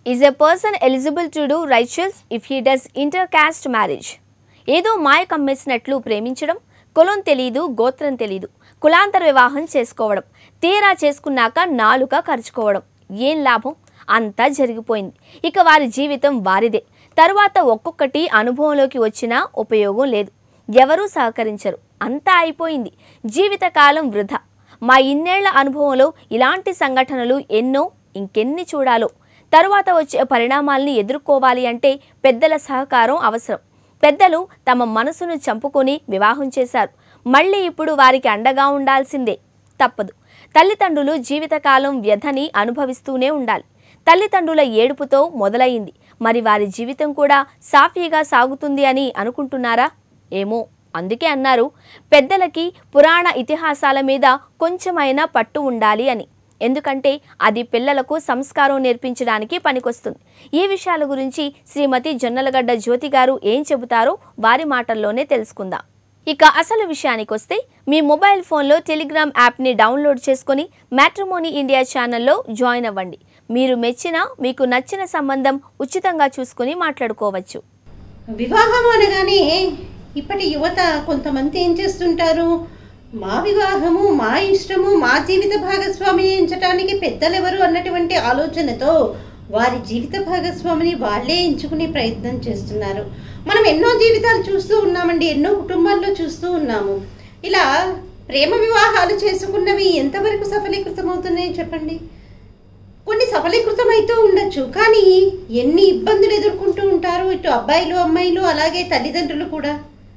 is a person eligible to do rituals if he does inter caste marriage ఏదో మాయ కమ్మేసినట్లు ప్రేమించడం కులం తెలీదు గోత్రం తెలీదు కులాంతర వివాహం చేసుకోవడం తీరా చేసుకున్నాక నాలుక ఖర్చుకోవడం ఏం లాభం అంతా జరిగిపోయింది ఇక వారి జీవితం వారిదే తరువాత ఒక్కొక్కటి అనుభవంలోకి వచ్చినా ఉపయోగం లేదు ఎవరూ సహకరించరు అంతా అయిపోయింది జీవితకాలం వృధా మా ఇన్నేళ్ల అనుభవంలో ఇలాంటి సంఘటనలు ఎన్నో ఇంకెన్ని చూడాలో తరువాత వచ్చే పరిణామాల్ని ఎదుర్కోవాలి అంటే పెద్దల సహకారం అవసరం పెద్దలు తమ మనసును చంపుకొని వివాహం చేశారు మళ్ళీ ఇప్పుడు వారికి అండగా ఉండాల్సిందే తప్పదు తల్లిదండ్రులు జీవితకాలం వ్యధని అనుభవిస్తూనే ఉండాలి తల్లిదండ్రుల ఏడుపుతో మొదలైంది మరి వారి జీవితం కూడా సాఫీగా సాగుతుంది అని అనుకుంటున్నారా ఏమో అందుకే అన్నారు పెద్దలకి పురాణ ఇతిహాసాల మీద కొంచెమైనా పట్టు ఉండాలి అని ఎందుకంటే అది పిల్లలకు సంస్కారం నేర్పించడానికి పనికొస్తుంది ఈ విషయాల గురించి శ్రీమతి జొన్నలగడ్డ జ్యోతి గారు ఏం చెబుతారో వారి మాటల్లోనే తెలుసుకుందాం ఇక అసలు విషయానికొస్తే మీ మొబైల్ ఫోన్లో టెలిగ్రామ్ యాప్ని డౌన్లోడ్ చేసుకొని మ్యాట్రిమోనీ ఇండియా ఛానల్లో జాయిన్ అవ్వండి మీరు మెచ్చిన మీకు నచ్చిన సంబంధం ఉచితంగా చూసుకుని మాట్లాడుకోవచ్చు వివాహం అనగానే ఇప్పటి యువత కొంతమంది ఏం చేస్తుంటారు మా వివాహము మా ఇష్టము మా జీవిత భాగస్వామిని ఎంచడానికి పెద్దలెవరు అన్నటువంటి ఆలోచనతో వారి జీవిత భాగస్వామిని వాళ్ళే ఎంచుకునే ప్రయత్నం చేస్తున్నారు మనం ఎన్నో జీవితాలు చూస్తూ ఉన్నామండి ఎన్నో కుటుంబాల్లో చూస్తూ ఉన్నాము ఇలా ప్రేమ వివాహాలు చేసుకున్నవి ఎంతవరకు సఫలీకృతం అవుతున్నాయి చెప్పండి కొన్ని సఫలీకృతం అయితే ఉండొచ్చు కానీ ఎన్ని ఇబ్బందులు ఎదుర్కొంటూ ఉంటారు ఇటు అబ్బాయిలు అమ్మాయిలు అలాగే తల్లిదండ్రులు కూడా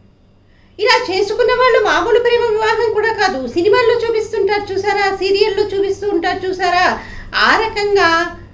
ఇలా చేసుకున్న వాళ్ళు మామూలు ప్రేమ వివాహం కూడా కాదు సినిమాల్లో చూపిస్తుంటారు చూసారా సీరియల్లో చూపిస్తూ ఉంటారు చూసారా ఆ రకంగా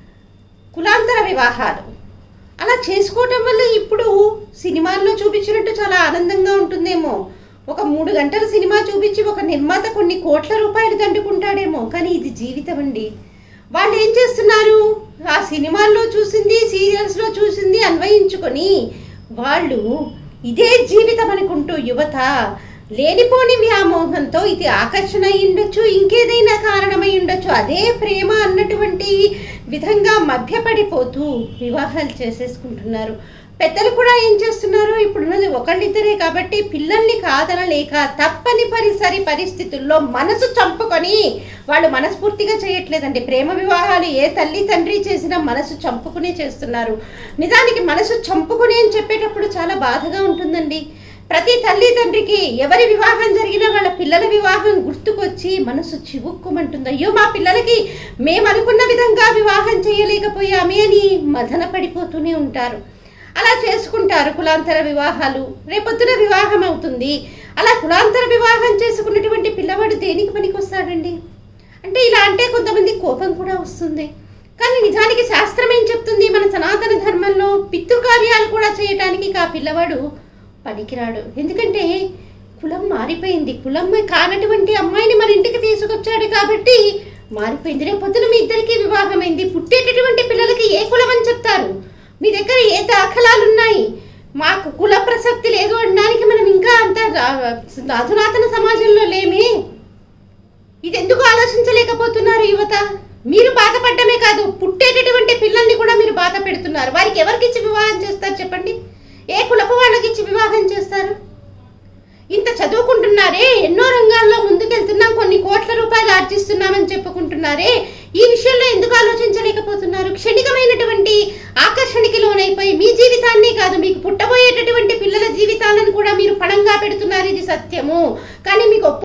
కులాంతర వివాహాలు అలా చేసుకోవటం వల్ల ఇప్పుడు సినిమాల్లో చూపించినట్టు చాలా ఆనందంగా ఉంటుందేమో ఒక మూడు గంటల సినిమా చూపించి ఒక నిర్మాత కొన్ని కోట్ల రూపాయలు దండుకుంటాడేమో కానీ ఇది జీవితం అండి వాళ్ళు ఏం చేస్తున్నారు ఆ సినిమాల్లో చూసింది సీరియల్స్లో చూసింది అన్వయించుకొని వాళ్ళు ఇదే జీవితం అనుకుంటూ యువత లేనిపోని వ్యామోహంతో ఇది ఆకర్షణ అయి ఉండొచ్చు ఇంకేదైనా కారణమై ఉండొచ్చు అదే ప్రేమ అన్నటువంటి విధంగా మభ్యపడిపోతూ వివాహాలు చేసేసుకుంటున్నారు పెద్దలు కూడా ఏం చేస్తున్నారు ఇప్పుడున్నది ఒకళ్ళిద్దరే కాబట్టి పిల్లల్ని కాదనలేక తప్పని పరిసరి పరిస్థితుల్లో మనసు చంపుకొని వాళ్ళు మనస్ఫూర్తిగా చేయట్లేదండి ప్రేమ వివాహాలు ఏ తల్లి తండ్రి చేసినా మనసు చంపుకునే చేస్తున్నారు నిజానికి మనసు చంపుకుని అని చెప్పేటప్పుడు చాలా బాధగా ఉంటుందండి ప్రతి తల్లి తండ్రికి ఎవరి వివాహం జరిగినా వాళ్ళ పిల్లల వివాహం గుర్తుకొచ్చి మనసు చివుక్కుమంటుంది అయ్యో మా పిల్లలకి మేము అనుకున్న విధంగా వివాహం చేయలేకపోయామే అని మదన పడిపోతూనే ఉంటారు అలా చేసుకుంటారు కులాంతర వివాహాలు రేపొద్దున వివాహం అవుతుంది అలా కులాంతర వివాహం చేసుకున్నటువంటి పిల్లవాడు దేనికి పనికొస్తాడండి అంటే ఇలా అంటే కొంతమంది కోపం కూడా వస్తుంది కానీ నిజానికి శాస్త్రం ఏం చెప్తుంది మన సనాతన ధర్మంలో పితృకార్యాలు కూడా చేయటానికి ఆ పిల్లవాడు పనికిరాడు ఎందుకంటే కులం మారిపోయింది కులం కానటువంటి అమ్మాయిని మన ఇంటికి తీసుకొచ్చాడు కాబట్టి మారిపోయింది రేపు పొద్దున మీ ఇద్దరికి వివాహమైంది పుట్టేటటువంటి పిల్లలకి ఏ కులం అని చెప్తారు మీ దగ్గర ఏ దాఖలాలు ఉన్నాయి మాకు కుల ప్రసక్తి లేదు అనడానికి మనం ఇంకా అంత రా- అధునాతన సమాజంలో లేమే ఇది ఎందుకు ఆలోచించలేకపోతున్నారు యువత మీరు బాధపడ్డమే కాదు పుట్టేటటువంటి పిల్లల్ని కూడా మీరు బాధ పెడుతున్నారు వారికి ఎవరికి ఇచ్చి వివాహం చేస్తారు చెప్పండి ఏ కులపు వాళ్ళకి ఇచ్చి వివాహం చేస్తారు ఇంత చదువుకుంటున్నారే ఎన్నో రంగాల్లో ముందుకెళ్తున్నాం కొన్ని కోట్ల రూపాయలు ఆర్జిస్తున్నామని చెప్పుకుంటున్నారే ఈ విషయంలో ఎందుకు ఆలోచించలేకపోతున్నారు క్షణికమైనటువంటి ఆకర్షణకి లోనైపోయి మీ జీవితాన్నే కాదు మీకు పుట్టబోయేటటువంటి పిల్లల జీవితాలను కూడా మీరు పణంగా పెడుతున్నారు ఇది సత్యము కానీ మీకు ఒప్పు